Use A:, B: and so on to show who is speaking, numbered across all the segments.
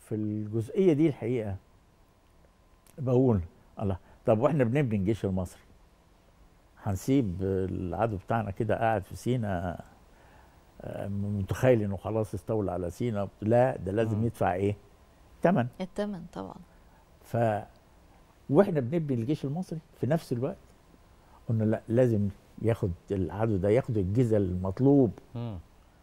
A: في الجزئيه دي الحقيقه بقول الله طب واحنا بنبني الجيش المصري هنسيب العدو بتاعنا كده قاعد في سينا آه، متخيل انه خلاص استولى على سينا لا ده لازم
B: مم.
A: يدفع ايه ثمن
C: الثمن طبعا
A: ف واحنا بنبني الجيش المصري في نفس الوقت قلنا لا لازم ياخد العدو ده ياخد الجزء المطلوب
B: مم.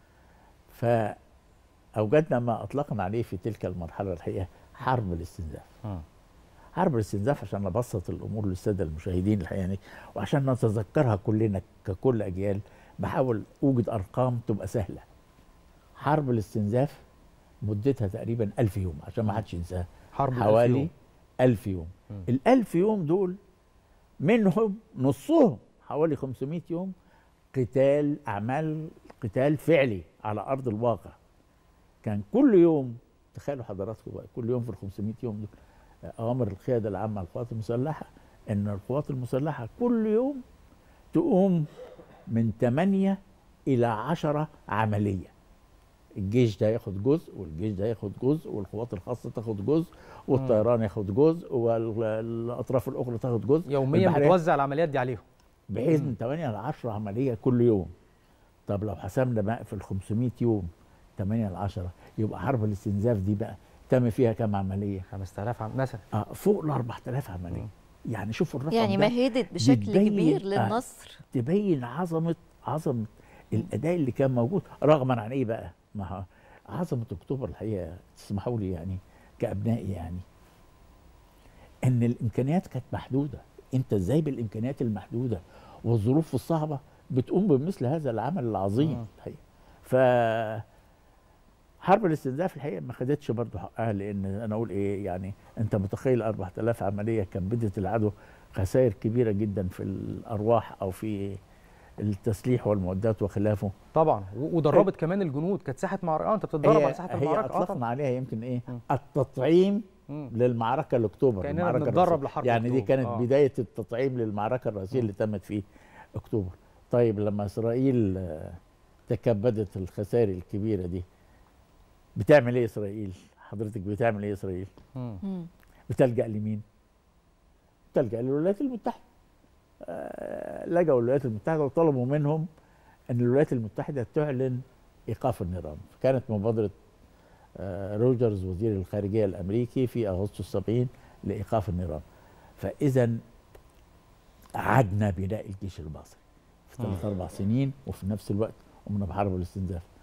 A: فاوجدنا ما اطلقنا عليه في تلك المرحله الحقيقه حرب الاستنزاف
B: مم.
A: حرب الاستنزاف عشان ابسط الامور للساده المشاهدين الحقيقه يعني وعشان نتذكرها كلنا ككل اجيال بحاول اوجد ارقام تبقى سهله حرب الاستنزاف مدتها تقريبا ألف يوم عشان ما حدش ينساها
B: حرب
A: حوالي
B: الألف
A: ألف يوم
B: مم.
A: الألف يوم دول منهم نصهم حوالي 500 يوم قتال أعمال قتال فعلي على أرض الواقع كان كل يوم تخيلوا حضراتكم بقى كل يوم في ال 500 يوم دول أوامر القيادة العامة للقوات المسلحة إن القوات المسلحة كل يوم تقوم من 8 إلى 10 عملية الجيش ده ياخد جزء والجيش ده ياخد جزء والقوات الخاصة تاخد جزء والطيران ياخد جزء والأطراف الأخرى تاخد جزء
B: يوميا
A: البحرية
B: بتوزع العمليات دي عليهم
A: بحيث
B: مم.
A: من 8 ل 10 عمليه كل يوم طب لو حسبنا بقى في ال 500 يوم 8 ل 10 يبقى حرب الاستنزاف دي بقى تم فيها كام عمليه؟
B: 5000 عم... مثلا
A: آه فوق ال 4000 عمليه
B: مم.
A: يعني شوف الرقم
C: يعني
A: ده
C: مهدت بشكل
A: بتبين-
C: كبير
A: آه.
C: للنصر
A: تبين عظمه عظمه الاداء اللي كان موجود رغما عن ايه بقى؟ ما هو عظمه اكتوبر الحقيقه تسمحوا لي يعني كابنائي يعني ان الامكانيات كانت محدوده انت ازاي بالامكانيات المحدوده والظروف الصعبه بتقوم بمثل هذا العمل العظيم
B: مم.
A: الحقيقه ف حرب الاستنزاف الحقيقه ما خدتش برضه حقها لان انا اقول ايه يعني انت متخيل 4000 عمليه كان بدت العدو خسائر كبيره جدا في الارواح او في التسليح والمعدات وخلافه
B: طبعا و- ودربت كمان الجنود كانت ساحه معركه اه انت بتتدرب
A: هي,
B: على ساحه
A: هي
B: المعركه اه
A: اطلقنا
B: طبعا
A: عليها يمكن ايه
B: مم.
A: التطعيم
B: مم.
A: للمعركه الاكتوبر
B: كأننا
A: المعركة
B: بنتدرب
A: الرئيسية.
B: لحرب
A: يعني دي
B: أكتوبر.
A: كانت
B: آه.
A: بدايه التطعيم للمعركه الرئيسيه اللي تمت في اكتوبر طيب لما اسرائيل آه، تكبدت الخسائر الكبيره دي بتعمل ايه اسرائيل حضرتك بتعمل ايه اسرائيل
B: مم.
C: مم.
A: بتلجا لمين بتلجا للولايات المتحده آه، لجأوا للولايات المتحده وطلبوا منهم ان الولايات المتحده تعلن ايقاف النيران كانت مبادره آه، روجرز وزير الخارجيه الامريكي في اغسطس 70 لايقاف النيران فاذا عدنا بناء الجيش المصري في
B: مم.
A: ثلاث اربع سنين وفي نفس الوقت قمنا بحرب الاستنزاف